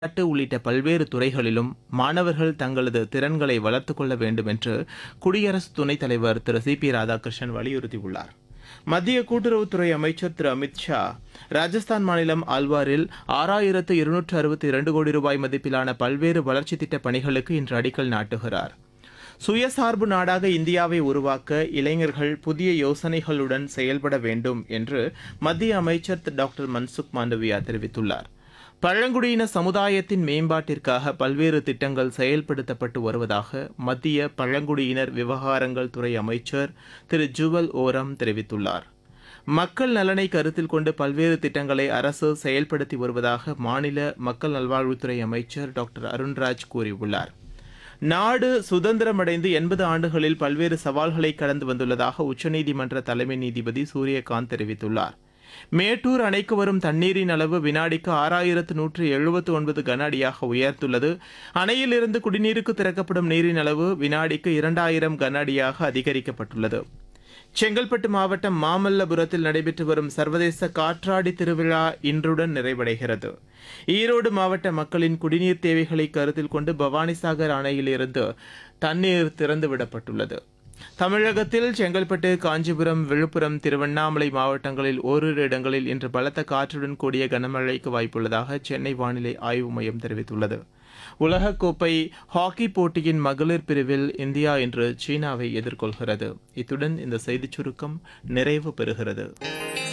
விளையாட்டு உள்ளிட்ட பல்வேறு துறைகளிலும் மாணவர்கள் தங்களது திறன்களை வளர்த்துக் கொள்ள வேண்டும் என்று குடியரசு துணைத் தலைவர் திரு சி பி ராதாகிருஷ்ணன் வலியுறுத்தியுள்ளார் மத்திய கூட்டுறவுத்துறை அமைச்சர் திரு அமித் ஷா ராஜஸ்தான் மாநிலம் ஆல்வாரில் ஆறாயிரத்து இருநூற்று அறுபத்தி இரண்டு கோடி ரூபாய் மதிப்பிலான பல்வேறு வளர்ச்சித் திட்டப் பணிகளுக்கு இன்று அடிக்கல் நாட்டுகிறார் சுயசார்பு நாடாக இந்தியாவை உருவாக்க இளைஞர்கள் புதிய யோசனைகளுடன் செயல்பட வேண்டும் என்று மத்திய அமைச்சர் திரு டாக்டர் மன்சுக் மாண்டவியா தெரிவித்துள்ளார் பழங்குடியின சமுதாயத்தின் மேம்பாட்டிற்காக பல்வேறு திட்டங்கள் செயல்படுத்தப்பட்டு வருவதாக மத்திய பழங்குடியினர் விவகாரங்கள் துறை அமைச்சர் திரு ஜுவல் ஓரம் தெரிவித்துள்ளார் மக்கள் நலனை கருத்தில் கொண்டு பல்வேறு திட்டங்களை அரசு செயல்படுத்தி வருவதாக மாநில மக்கள் நல்வாழ்வுத்துறை அமைச்சர் டாக்டர் அருண்ராஜ் கூறியுள்ளார் நாடு சுதந்திரமடைந்து எண்பது ஆண்டுகளில் பல்வேறு சவால்களை கடந்து வந்துள்ளதாக உச்சநீதிமன்ற தலைமை நீதிபதி சூரியகாந்த் தெரிவித்துள்ளார் மேட்டூர் அணைக்கு வரும் தண்ணீரின் அளவு வினாடிக்கு ஆறாயிரத்து நூற்று எழுபத்து ஒன்பது கன அடியாக உயர்ந்துள்ளது அணையிலிருந்து குடிநீருக்கு திறக்கப்படும் நீரின் அளவு வினாடிக்கு இரண்டாயிரம் கன அடியாக அதிகரிக்கப்பட்டுள்ளது செங்கல்பட்டு மாவட்டம் மாமல்லபுரத்தில் நடைபெற்று வரும் சர்வதேச காற்றாடி திருவிழா இன்றுடன் நிறைவடைகிறது ஈரோடு மாவட்ட மக்களின் குடிநீர் தேவைகளை கருத்தில் கொண்டு பவானிசாகர் அணையிலிருந்து தண்ணீர் திறந்துவிடப்பட்டுள்ளது தமிழகத்தில் செங்கல்பட்டு காஞ்சிபுரம் விழுப்புரம் திருவண்ணாமலை மாவட்டங்களில் ஓரிரு இடங்களில் இன்று பலத்த காற்றுடன் கூடிய கனமழைக்கு வாய்ப்புள்ளதாக சென்னை வானிலை ஆய்வு மையம் தெரிவித்துள்ளது உலகக்கோப்பை ஹாக்கி போட்டியின் மகளிர் பிரிவில் இந்தியா இன்று சீனாவை எதிர்கொள்கிறது இத்துடன் இந்த செய்திச் சுருக்கம் நிறைவு பெறுகிறது